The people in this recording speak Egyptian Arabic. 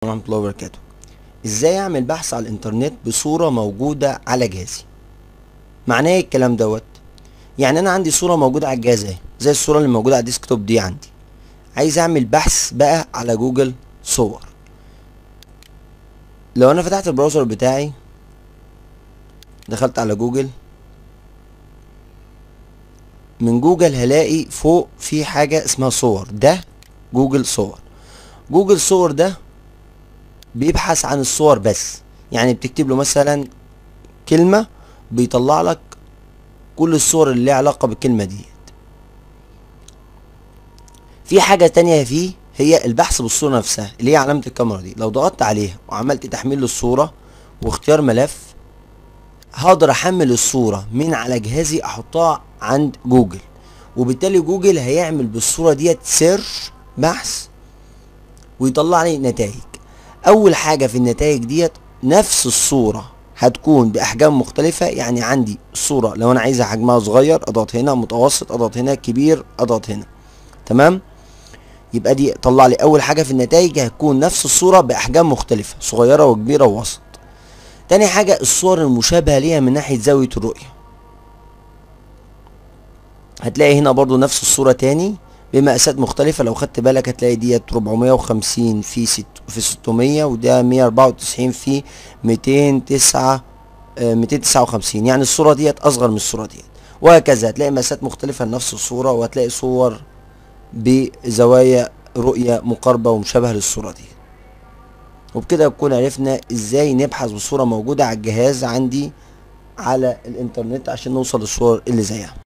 ورحمة الله وبركاته ازاي اعمل بحث على الانترنت بصورة موجودة على جهازي معناه ايه الكلام دوت يعني انا عندي صورة موجودة على الجهاز اهي زي الصورة اللي موجودة على الديسكتوب دي عندي عايز اعمل بحث بقى على جوجل صور لو انا فتحت البراوزر بتاعي دخلت على جوجل من جوجل هلاقي فوق في حاجة اسمها صور ده جوجل صور جوجل صور ده بيبحث عن الصور بس يعني بتكتب له مثلا كلمة بيطلع لك كل الصور اللي ليها علاقة بالكلمة ديت في حاجة تانية فيه هي البحث بالصورة نفسها اللي هي علامة الكاميرا دي لو ضغطت عليها وعملت تحميل للصورة واختيار ملف هقدر احمل الصورة من على جهازي احطها عند جوجل وبالتالي جوجل هيعمل بالصورة ديت سيرش بحث ويطلع لي نتائج اول حاجة في النتائج ديت نفس الصورة هتكون باحجام مختلفة يعني عندي الصورة لو انا عايزها حجمها صغير اضغط هنا متوسط اضغط هنا كبير اضغط هنا تمام يبقى دي طلع لي اول حاجة في النتائج هتكون نفس الصورة باحجام مختلفة صغيرة وكبيرة ووسط تاني حاجة الصور المشابهة ليها من ناحية زاوية الرؤية هتلاقي هنا برضو نفس الصورة تاني بمقاسات مختلفة لو خدت بالك هتلاقي ديت 450 في ست في 600 وده 194 في 209 آه 259 يعني الصورة ديت أصغر من الصورة ديت وهكذا هتلاقي مقاسات مختلفة لنفس الصورة وهتلاقي صور بزوايا رؤية مقاربة ومشابهة للصورة دي وبكده نكون عرفنا ازاي نبحث بصورة موجودة على الجهاز عندي على الانترنت عشان نوصل للصور اللي زيها